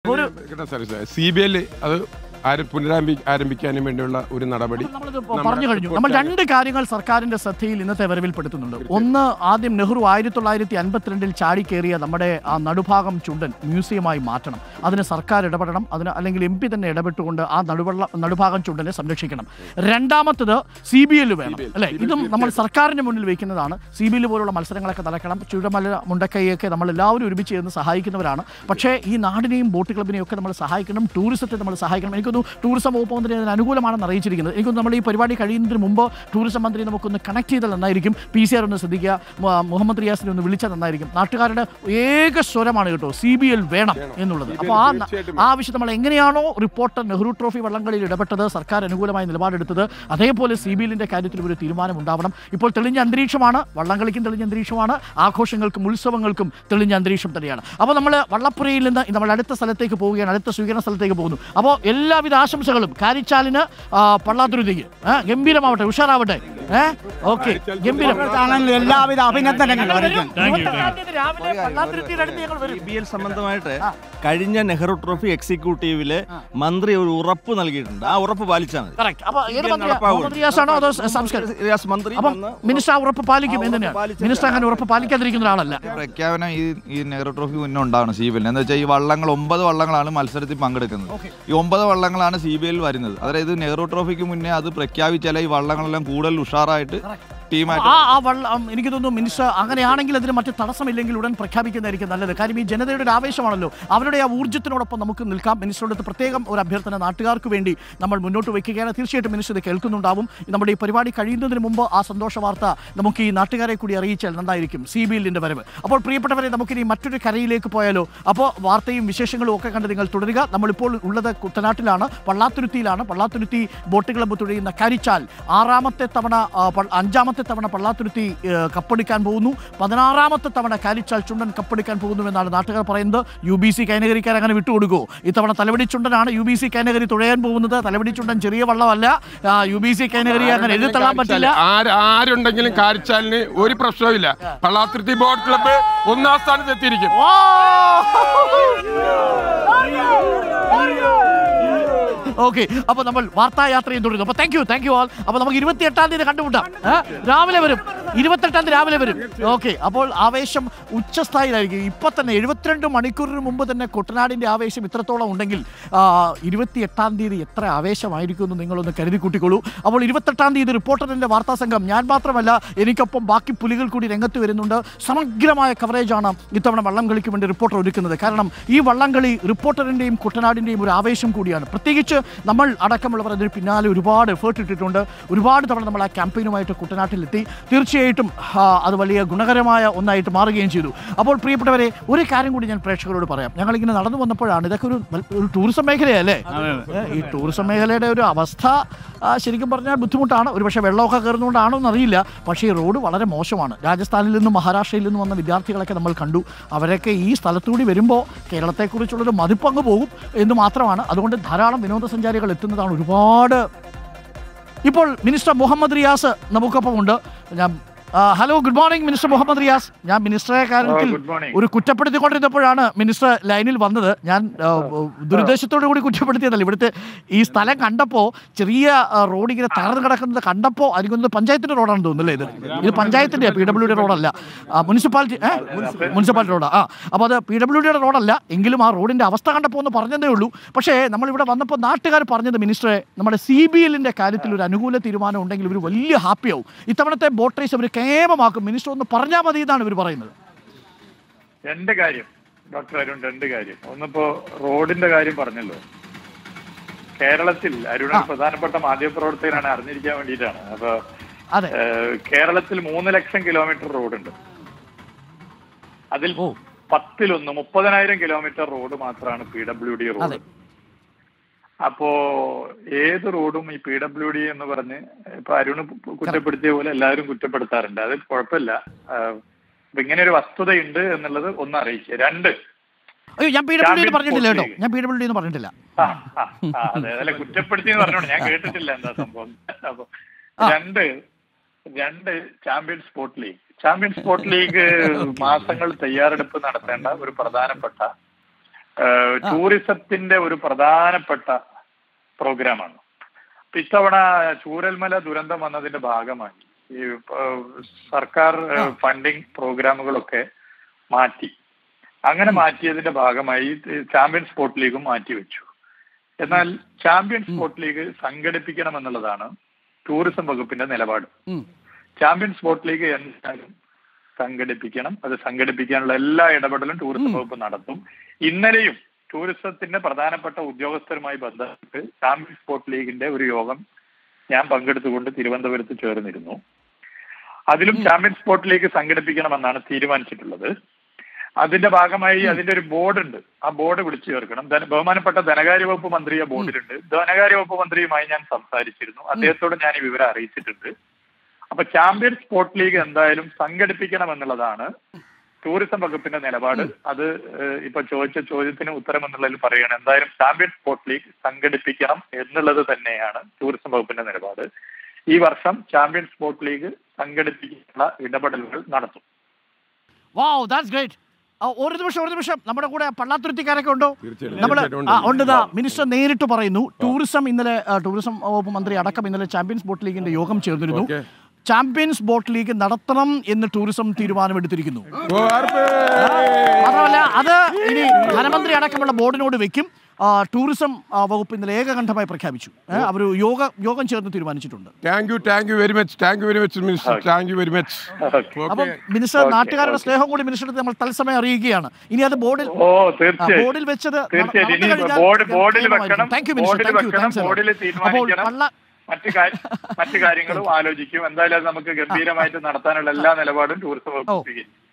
ഒരു C B L അത് ആര് പുനരാരംഭി ആരംഭിക്കാനും വേണ്ടിയുള്ള ഒരു നടപടി നമ്മളിത് പറഞ്ഞു കഴിഞ്ഞു നമ്മൾ രണ്ട് കാര്യങ്ങൾ സർക്കാരിന്റെ ശ്രദ്ധയിൽ ഇന്നത്തെ വരവിൽപ്പെടുത്തുന്നുണ്ട് ഒന്ന് ആദ്യം നെഹ്റു ആയിരത്തി തൊള്ളായിരത്തി അൻപത്തിരണ്ടിൽ ചാടിക്കേറിയ നമ്മുടെ ആ നടുഭാഗം ചുണ്ടൻ മ്യൂസിയമായി മാറ്റണം അതിന് സർക്കാർ ഇടപെടണം അതിന് അല്ലെങ്കിൽ എം പി തന്നെ ഇടപെട്ടുകൊണ്ട് ആ നടുവെള്ള നടുഭാഗം ചുണ്ടനെ സംരക്ഷിക്കണം രണ്ടാമത്തത് സി ബി എൽ വേണം അല്ലെ ഇതും നമ്മൾ സർക്കാരിന്റെ മുന്നിൽ വയ്ക്കുന്നതാണ് സി ബി എൽ പോലുള്ള മത്സരങ്ങളൊക്കെ നടക്കണം ചുഴമല മുണ്ടക്കൈയൊക്കെ നമ്മൾ എല്ലാവരും ഒരുമിച്ച് ചേർന്ന് സഹായിക്കുന്നവരാണ് പക്ഷേ ഈ നാടിനെയും ബോട്ട് ക്ലബിനെയും ഒക്കെ നമ്മൾ സഹായിക്കണം ടൂറിസത്തെ നമ്മൾ സഹായിക്കണം എനിക്കൊന്ന് ടൂറിസം വകുപ്പ് മന്ത്രി അതിന് അനുകൂലമാണെന്ന് അറിയിച്ചിരിക്കുന്നത് എനിക്കൊന്ന് നമ്മൾ ഈ പരിപാടി കഴിയുന്നതിന് മുമ്പ് ടൂറിസം മന്ത്രി നമുക്കൊന്ന് കണക്ട് ചെയ്താൽ നന്നായിരിക്കും പി സി ആർ ഒന്ന് ശ്രദ്ധിക്കുക മു- മുഹമ്മദ് റിയാസിനെ ഒന്ന് വിളിച്ചാൽ നന്നായിരിക്കും നാട്ടുകാരുടെ ഏക സ്വരമാണ് കേട്ടോ സി ബി എൽ വേണം എന്നുള്ളത് അപ്പോൾ ആ ന- ആ ആവശ്യം നമ്മൾ എങ്ങനെയാണോ റിപ്പോർട്ടർ നെഹ്റു ട്രോഫി വള്ളംകളിയിൽ ഇടപെട്ടത് സർക്കാർ അനുകൂലമായ നിലപാടെടുത്തത് അതേപോലെ സി ബി എല്ലിന്റെ കാര്യത്തിൽ ഒരു തീരുമാനം ഉണ്ടാവണം ഇപ്പോൾ തെളിഞ്ഞ അന്തരീക്ഷമാണ് വള്ളംകളിക്കും തെളിഞ്ഞ അന്തരീക്ഷമാണ് ആഘോഷങ്ങൾക്കും ഉത്സവങ്ങൾക്കും തെളിഞ്ഞ അന്തരീക്ഷം തന്നെയാണ് അപ്പോൾ നമ്മൾ വള്ളപ്പുരയിൽ നിന്ന് നമ്മൾ അടുത്ത സ്ഥലത്തേക്ക് പോവുകയാണ് അടുത്ത സ്വീകരണ സ്ഥലത്തേക്ക് പോകുന്നു അപ്പോൾ എല്ലാവിധ ആശംസകളും കാരിച്ചാലിന് ആ, പള്ളാത്തുരുതിക്ക് ഏ, ഗംഭീരമാവട്ടെ ഉഷാറാവട്ടെ ഏഹ് ഓക്കെ ഗംഭീരം ചാനലിൽ എല്ലാവിധ അഭിനന്ദനങ്ങളും അറിയിക്കുന്നു ഇരുപത്തെട്ടാം തീയതി രാവിലെ പള്ളാത്തുരുത്തിയുടെ അടുത്ത് ഞങ്ങൾ വരും ബി എൽ സംബന്ധമായിട്ട് കഴിഞ്ഞ നെഹ്റു ട്രോഫി എക്സിക്യൂട്ടീവില് മന്ത്രി ഒരു ഉറപ്പ് നൽകിയിട്ടുണ്ട് ആ ഉറപ്പ് പാലിച്ചാൽ മതി കറക്റ്റ് അപ്പൊ ഏത് CBL മന്ത്രിയാ? നടപ്പാവുള്ളൂ. മുഹമ്മദ് റിയാസാണോ അതോ സംസ്കാരം റിയാസ് മന്ത്രി അപ്പം വന്ന് മിനിസ്റ്റർ ആ ഉറപ്പ് പാലിക്കും ആ എന്ന് ഉറപ്പ് തന്നെയാണ് പാലിച്ചേ മിനിസ്റ്റർ അങ്ങനെ ഉറപ്പ് പാലിക്കാതിരിക്കുന്ന ഒരാളല്ല പ്രഖ്യാപനം ഈ ഈ നെഹ്റു ട്രോഫി മുന്നേ ഉണ്ടാവണം സി ബി എല്ലിന് എന്ന് വെച്ചാൽ ഈ വള്ളങ്ങൾ ഒമ്പത് വള്ളങ്ങളാണ് മത്സരത്തിൽ പങ്കെടുക്കുന്നത് ഈ ഒമ്പത് വള്ളങ്ങളാണ് സി ബി എല്ലിൽ വരുന്നത് അതായത് നെഹ്റു ട്രോഫിക്ക് മുന്നേ അത് പ്രഖ്യാപിച്ചാലേ ഈ വള്ളങ്ങളെല്ലാം കൂടുതൽ ഉഷാറായിട്ട് ടീമായിട്ട് ആ ആ വള്ളം എനിക്ക് തോന്നുന്നു മിനിസ്റ്റർ അങ്ങനെയാണെങ്കിൽ അതിന് മറ്റ് തടസ്സമില്ലെങ്കിൽ ഉടൻ പ്രഖ്യാപിക്കുന്നതായിരിക്കും നല്ലത് കാര്യം ഈ ജനതയുടെ ഒരു ആവേശമാണല്ലോ അവരുടെ ആ ഊർജ്ജത്തിനോടൊപ്പം നമുക്ക് നിൽക്കാം മിനിസ്റ്ററുടെ അടുത്ത് പ്രത്യേകം ഒരു അഭ്യർത്ഥന നാട്ടുകാർക്ക് വേണ്ടി നമ്മൾ മുന്നോട്ട് വയ്ക്കുകയാണ് തീർച്ചയായിട്ടും മിനിസ്റ്റർ ഇത് കേൾക്കുന്നുണ്ടാവും നമ്മുടെ ഈ പരിപാടി കഴിയുന്നതിന് മുമ്പ് ആ സന്തോഷ വാർത്ത നമുക്ക് ഈ നാട്ടുകാരെ കൂടി അറിയിച്ചാൽ നന്നായിരിക്കും സി ബി എല്ലിന്റെ വരവ് അപ്പോൾ പ്രിയപ്പെട്ടവരെ നമുക്കിനി മറ്റൊരു കരയിലേക്ക് പോയാലോ അപ്പോൾ വാർത്തയും വിശേഷങ്ങളും ഒക്കെ കണ്ട് നിങ്ങൾ തുടരുക നമ്മളിപ്പോൾ ഉള്ളത് കുട്ടനാട്ടിലാണ് പള്ളാത്തുരുത്തിയിലാണ് പള്ളാത്തുരുത്തി ബോട്ട് ക്ലബ്ബ് തുഴയുന്ന കരിച്ചാൽ ആറാമത്തെ തവണ ആ, പ- അഞ്ചാമത്തെ തവണ പള്ളാത്തുരുത്തി ഏ, കപ്പടിക്കാൻ പോകുന്നു പതിനാറാമത്തെ തവണ കാലിച്ചാൽ ചുണ്ടൻ കപ്പടിക്കാൻ പോകുന്നു എന്നാണ് നാട്ടുകാർ പറയുന്നത് യു ബി സി കൈനകരിക്കാൻ അങ്ങനെ വിട്ടുകൊടുക്കുമോ ഇത്തവണ തലവടി ചുണ്ടനാണ് യു ബി സി കൈനകരി തുഴയാൻ പോകുന്നത് തലവടി ചുണ്ടൻ ചെറിയ വള്ളമല്ല യു ബി സി കൈനകരി അങ്ങനെ എഴുതി തള്ളാൻ പറ്റില്ല ആര് ആരുണ്ടെങ്കിലും കാരിച്ചാലിന് ഒരു പ്രശ്നവുമില്ല പള്ളാത്തുരുത്തി ബോട്ട് ക്ലബ്ബ് ഒന്നാം സ്ഥാനത്ത് എത്തിയിരിക്കും ഓക്കെ അപ്പൊ നമ്മൾ വാർത്താ യാത്രയും തുടരുന്നു അപ്പൊ thank you thank you all അപ്പൊ നമുക്ക് ഇരുപത്തി എട്ടാം തീയതി കണ്ടുമുട്ടാം ഏ? രാവിലെ വരും ഇരുപത്തെട്ടാം തീയതി രാവിലെ വരും ഓക്കെ അപ്പോൾ ആവേശം ഉച്ചസ്ഥായിലായിരിക്കും ഇപ്പൊ തന്നെ എഴുപത്തിരണ്ട് മണിക്കൂറിന് മുമ്പ് തന്നെ കുട്ടനാടിന്റെ ആവേശം ഇത്രത്തോളം ഉണ്ടെങ്കിൽ ഇരുപത്തി എട്ടാം തീയതി എത്ര ആവേശമായിരിക്കും എന്ന് നിങ്ങളൊന്ന് കരുതി കൂട്ടിക്കോളൂ അപ്പോൾ ഇരുപത്തെട്ടാം തീയതി റിപ്പോർട്ടറിന്റെ വാർത്താ സംഘം ഞാൻ മാത്രമല്ല എനിക്കൊപ്പം ബാക്കി പുലികൾ കൂടി രംഗത്ത് വരുന്നുണ്ട് സമഗ്രമായ കവറേജാണ് ഇത്തവണ വള്ളംകളിക്ക് വേണ്ടി റിപ്പോർട്ടർ ഒരുക്കുന്നത് കാരണം ഈ വള്ളംകളി റിപ്പോർട്ടറിന്റെയും കുട്ടനാടിന്റെയും ഒരു ആവേശം കൂടിയാണ് പ്രത്യേകിച്ച് നമ്മൾ അടക്കമുള്ളവർ അതിന് പിന്നാലെ ഒരുപാട് എഫേർട്ട് ഇട്ടിട്ടുണ്ട് ഒരുപാട് തവണ നമ്മൾ ആ ക്യാമ്പയിനുമായിട്ട് കുട്ടനാട്ടിലെത്തി തീർച്ചയായിട്ടും ആ, അത് വലിയ ഗുണകരമായ ഒന്നായിട്ട് മാറുകയും ചെയ്തു അപ്പോൾ പ്രിയപ്പെട്ടവരെ ഒരു കാര്യം കൂടി ഞാൻ പ്രേക്ഷകരോട് പറയാം ഞങ്ങളിങ്ങനെ നടന്നു വന്നപ്പോഴാണ് ഇതൊക്കെ ഒരു വൽ- ഒരു ടൂറിസം മേഖലയല്ലേ ഏ, ഈ ടൂറിസം മേഖലയുടെ ഒരു അവസ്ഥ ആ, ശരിക്കും പറഞ്ഞാൽ ബുദ്ധിമുട്ടാണ് ഒരുപക്ഷെ വെള്ളമൊക്കെ കയറുന്നതുകൊണ്ടാണോ എന്നറിയില്ല പക്ഷേ ഈ റോഡ് വളരെ മോശമാണ് രാജസ്ഥാനിൽ നിന്നും മഹാരാഷ്ട്രയിൽ നിന്നും വന്ന വിദ്യാർത്ഥികളൊക്കെ നമ്മൾ കണ്ടു അവരൊക്കെ ഈ സ്ഥലത്തൂടി വരുമ്പോൾ കേരളത്തെക്കുറിച്ചുള്ളൊരു മതിപ്പങ്ങ് പോകും എന്ന് മാത്രമാണ് അതുകൊണ്ട് ധാരാളം വിനോദസഞ്ചാരികൾ എത്തുന്നതാണ് ഒരുപാട് ഇപ്പോൾ മിനിസ്റ്റർ മുഹമ്മദ് റിയാസ് നമുക്കൊപ്പം ഉണ്ട് ഞാൻ ആ, hello good morning minister Muhammad Riyas ഞാൻ മിനിസ്റ്ററെ കാര്യത്തിൽ ഗുഡ് മോർണിംഗ് ഒരു കുറ്റപ്പെടുത്തിക്കൊണ്ടിരുന്നപ്പോഴാണ് മിനിസ്റ്റർ ലൈനിൽ വന്നത് ഞാൻ ആ, ദുരുദ്ദേശത്തോടു കൂടി കുറ്റപ്പെടുത്തിയതല്ല ഇവിടുത്തെ ഈ സ്ഥലം കണ്ടപ്പോൾ ചെറിയ ആ, റോഡ് ഇങ്ങനെ തകർന്ന് കിടക്കുന്നത് കണ്ടപ്പോൾ എനിക്കൊന്ന് പഞ്ചായത്തിന്റെ റോഡാണെന്ന് തോന്നുന്നു അല്ലേ ഇത് ഇത് പഞ്ചായത്തിന്റെ പി ഡബ്ല്യു ഡി റോഡല്ല ആ, മുനിസിപ്പാലിറ്റി ഏ? മുനിസിപ്പാലിറ്റി റോഡാ ആ അപ്പോൾ അത് പി ഡബ്ല്യു ഡിയുടെ റോഡല്ല എങ്കിലും ആ റോഡിന്റെ അവസ്ഥ കണ്ടപ്പോൾ ഒന്ന് പറഞ്ഞതേ ഉള്ളൂ പക്ഷേ നമ്മളിവിടെ വന്നപ്പോൾ നാട്ടുകാർ പറഞ്ഞത് മിനിസ്റ്ററെ നമ്മുടെ സി ബി എല്ലിന്റെ കാര്യത്തിൽ ഒരു അനുകൂല തീരുമാനം ഉണ്ടെങ്കിൽ ഇവർ വലിയ ഹാപ്പിയാവും ഇത്തവണത്തെ ബോട്ട് റേസ് അവർ കേമമാക്കും മിനിസ്റ്റർ ഒന്ന് പറഞ്ഞാൽ മതി എന്നാണ് ഇവർ പറയുന്നത് രണ്ട് കാര്യം ഡോക്ടർ അരുൺ രണ്ട് കാര്യം ഒന്നിപ്പോ റോഡിന്റെ കാര്യം പറഞ്ഞല്ലോ കേരളത്തിൽ അരുൺ ഒരു പ്രധാനപ്പെട്ട മാധ്യമപ്രവർത്തകനാണ് അറിഞ്ഞിരിക്കാൻ വേണ്ടിയിട്ടാണ് അപ്പൊ അതെ ഏഹ്, കേരളത്തിൽ മൂന്ന് ലക്ഷം കിലോമീറ്റർ റോഡുണ്ട് അതിൽ ഓ. പത്തിലൊന്ന് മുപ്പതിനായിരം കിലോമീറ്റർ റോഡ് മാത്രമാണ് പി ഡബ്ല്യു ഡി റോഡ് അതെ. അപ്പോ ഏത് റോഡും ഈ പി ഡബ്ല്യു ഡി എന്ന് പറഞ്ഞ് ഇപ്പൊ അരുണ് കുറ്റപ്പെടുത്തിയ പോലെ എല്ലാവരും കുറ്റപ്പെടുത്താറുണ്ട് അത് കുഴപ്പമില്ല ആഹ്, അപ്പൊ ഇങ്ങനെ ഒരു വസ്തുതയുണ്ട് എന്നുള്ളത് ഒന്ന് അറിയിക്കുക രണ്ട് അയ്യോ ഞാൻ പി ഡബ്ല്യു ഡി ചാമ്പ്യൻസ് പറഞ്ഞിട്ടില്ല കേട്ടോ ലീഗ്. ഞാൻ പി ഡബ്ല്യു ഡി എന്ന് പറഞ്ഞിട്ടില്ല ആ, ആ, ആ, അതെ അല്ല കുറ്റപ്പെടുത്തി എന്ന് പറഞ്ഞോണ്ട് ഞാൻ കേട്ടിട്ടില്ല എന്താ സംഭവം അപ്പൊ ആ. രണ്ട് രണ്ട് champion sport league champion sport league മാസങ്ങൾ തയ്യാറെടുപ്പ് നടത്തേണ്ട ഒരു പ്രധാനപ്പെട്ട ഏഹ്, ടൂറിസത്തിന്റെ ഒരു പ്രധാനപ്പെട്ട പ്രോഗ്രാമാണ് അപ്പൊ ഇത്തവണ ചൂരൽമല ദുരന്തം വന്നതിന്റെ ഭാഗമായി ഈ ഏഹ്, സർക്കാർ ഏഹ്, ഫണ്ടിങ് പ്രോഗ്രാമുകളൊക്കെ മാറ്റി അങ്ങനെ മാറ്റിയതിന്റെ ഭാഗമായി ചാമ്പ്യൻ സ്പോർട്ട് ലീഗും മാറ്റിവെച്ചു എന്നാൽ ചാമ്പ്യൻ സ്പോർട്ട് ലീഗ് സംഘടിപ്പിക്കണം എന്നുള്ളതാണ് ടൂറിസം വകുപ്പിന്റെ നിലപാട് ഉം. ചാമ്പ്യൻ സ്പോർട്ട് ലീഗ് എന്തായാലും സംഘടിപ്പിക്കണം അത് സംഘടിപ്പിക്കാനുള്ള എല്ലാ ഇടപെടലും ടൂറിസം വകുപ്പ് നടത്തും ഇന്നലെയും ടൂറിസത്തിന്റെ പ്രധാനപ്പെട്ട ഉദ്യോഗസ്ഥരുമായി ബന്ധപ്പെട്ട് ചാമ്പ്യൻ സ്പോർട്ട് ലീഗിന്റെ ഒരു യോഗം ഞാൻ പങ്കെടുത്തുകൊണ്ട് തിരുവനന്തപുരത്ത് ചേർന്നിരുന്നു അതിലും ചാമ്പ്യൻ സ്പോർട്ട് ലീഗ് സംഘടിപ്പിക്കണമെന്നാണ് തീരുമാനിച്ചിട്ടുള്ളത് അതിന്റെ ഭാഗമായി അതിന്റെ ഒരു ബോർഡ് ഉണ്ട് ആ ബോർഡ് വിളിച്ചു ചേർക്കണം ധന- ബഹുമാനപ്പെട്ട ധനകാര്യ വകുപ്പ് മന്ത്രി ആ ബോർഡിലുണ്ട് ധനകാര്യ വകുപ്പ് മന്ത്രിയുമായി ഞാൻ സംസാരിച്ചിരുന്നു അദ്ദേഹത്തോട് ഞാൻ ഈ വിവരം അറിയിച്ചിട്ടുണ്ട് അപ്പൊ ചാമ്പ്യൻ സ്പോർട്ട് ലീഗ് എന്തായാലും സംഘടിപ്പിക്കണം എന്നുള്ളതാണ് ടൂറിസം വകുപ്പിന്റെ നിലപാട് അത് ഏഹ്, ഇപ്പൊ ചോദിച്ച ചോദ്യത്തിന് ഉത്തരം എന്നുള്ളതിൽ പറയുകയാണ് എന്തായാലും ചാമ്പ്യൻ സ്പോർട്ട് ലീഗ് സംഘടിപ്പിക്കണം എന്നുള്ളത് തന്നെയാണ് ടൂറിസം വകുപ്പിന്റെ നിലപാട് ഈ വർഷം ചാമ്പ്യൻ സ്പോർട്ട് ലീഗ് സംഘടിപ്പിക്കാനുള്ള ഇടപെടലുകൾ നടത്തും വാവ് ദാറ്റ്സ് ഗ്രേറ്റ് ഒരു നിമിഷം ഒരു നിമിഷം നമ്മുടെ കൂടെ പള്ളാത്തുരുത്തിക്കാരൊക്കെ ഉണ്ടോ തീർച്ചയായിട്ടും. നമ്മൾ തീർച്ചയായിട്ടും ആ ഉണ്ട്. ഉണ്ട് ദാ മിനിസ്റ്റർ നേരിട്ട് പറയുന്നു ടൂറിസം ഇന്നലെ ആ, ടൂറിസം വകുപ്പ് മന്ത്രി അടക്കം ഇന്നലെ ചാമ്പ്യൻസ് ബോട്ട് ലീഗിന്റെ യോഗം ചേർന്നിരുന്നു ഓക്കേ. ചാമ്പ്യൻസ് ബോട്ട് ലീഗ് നടത്തണം എന്ന് ടൂറിസം തീരുമാനമെടുത്തിരിക്കുന്നു ഓ, ആർപ്പ്! മാത്രമല്ല അത് ഇനി ധനമന്ത്രി അടക്കമുള്ള ബോർഡിനോട് വെക്കും ആ, ടൂറിസം ആ, വകുപ്പ് ഇന്നലെ ഏകകണ്ഠമായി പ്രഖ്യാപിച്ചു അവർ യോഗ യോഗം ചേർന്ന് തീരുമാനിച്ചിട്ടുണ്ട് thank you thank you very much thank you very much minister thank you very much അപ്പം മിനിസ്റ്റർ നാട്ടുകാരുടെ സ്നേഹം കൂടി മിനിസ്റ്റർ നമ്മൾ തത്സമയം അറിയിക്കുകയാണ് ഇനി അത് ബോർഡിൽ ഓ തീർച്ചയായും ബോർഡിൽ വെച്ചത് തീർച്ചയായും ഇനി ബോർഡ് ബോർഡിൽ വെക്കണം ബോർഡിൽ വെക്കണം ബോർഡിൽ അപ്പോൾ തീരുമാനിക്കണം പള്ള മറ്റു കാര്യം മറ്റു കാര്യങ്ങളും ആലോചിക്കും എന്തായാലും അത് നമുക്ക് ഗംഭീരമായിട്ട് നടത്താനുള്ള എല്ലാ നിലപാടും ടൂറിസം വകുപ്പ് സ്വീകരിക്കും